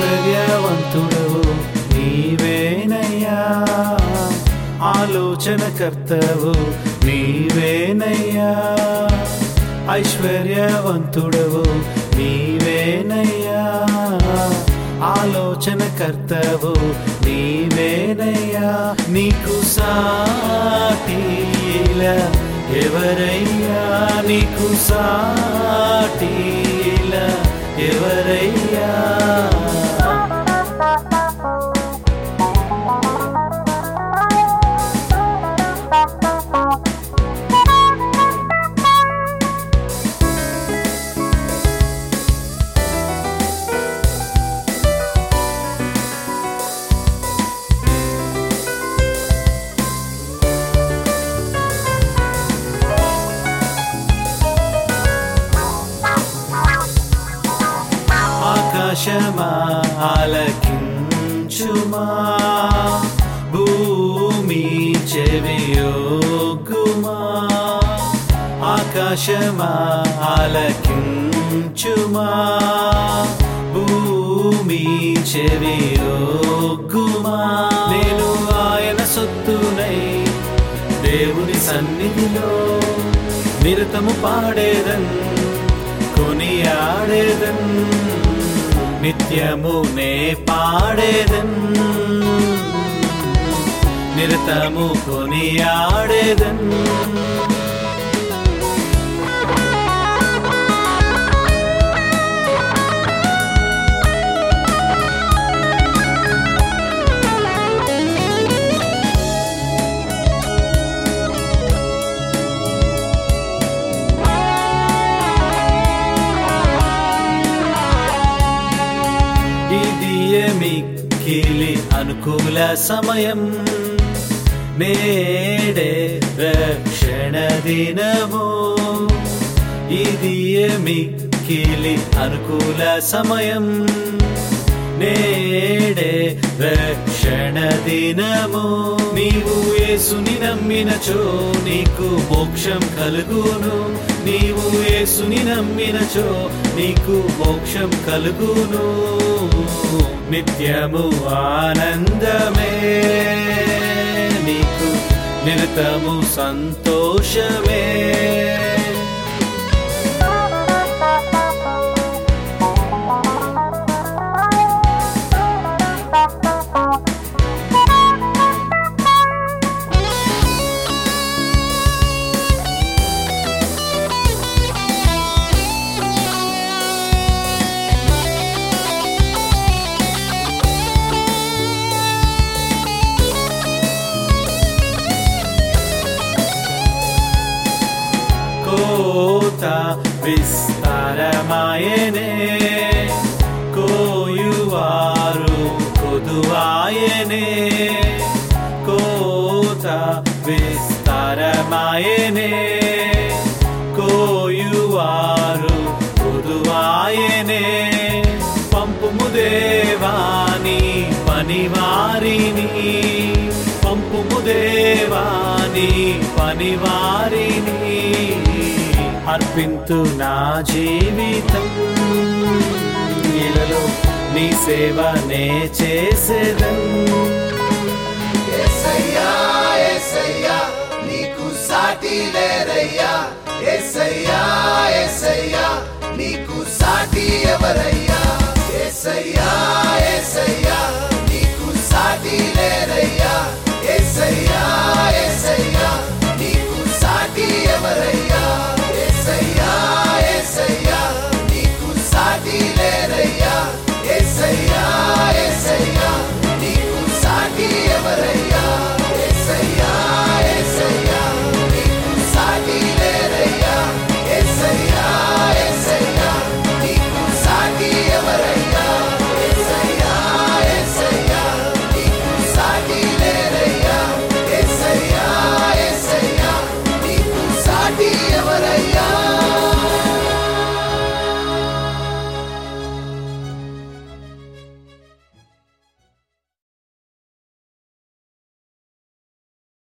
ఐశ్వర్యవంతుడవు నీవేనయ్యా ఆలోచనకర్తవు నీవేనయ్యా ఐశ్వర్యవంతుడవు నీవేనయ్యా ఆలోచనకర్తవు నీవేనయ్యా నీకు సాటిలా ఎవరయ్యా నీకు సాటిలా ఎవరయ్యా ఆకాశమా ఆలకించుమా భూమి చెవియోగుమా ఆకాశమా ఆలకించుమా భూమి చెవియోగుమా నేను ఆయన సొత్తునై దేవుని సన్నిధిలో నిరతము పాడేదన్ కొనియాడేదన్ నిత్యము నే పాడేదన్ నిరతము కొనియాడేదన్ ఇది మిక్కిలి అనుకూల సమయం నేడే రక్షణ దినము ఇది మిక్కిలి అనుకూల సమయం నేడే రక్షణ దినము నీవు యేసుని నమ్మినచో నీకు మోక్షం కలుగును నీవు యేసుని నమ్మినచో నీకు మోక్షం కలుగును నిత్యము ఆనందమే నీకు నిరతము సంతోషమే కోత విస్తారమాయనే కోయువారు కొదువాయనే కోత విస్తారమాయనే కోయువారు కొదువాయనే పంపుము దేవాని పనివారిని పంపుము దేవాని పనివారిని అర్పింతు నా జీవితం ఇలలో నీ సేవ నే చేసేదన్ ఏసయ్యా ఏసయ్యా నీకు సాటి లేరయ్యా ఏసయ్యా ఏసయ్యా నీకు సాటి ఎవరయ్యా ఏసయ్యా ఏసయ్యా నీకు సాటి లేరయ్యా ఏసయ్యా ఏసయ్యా నీకు సాటి ఎవరయ్యా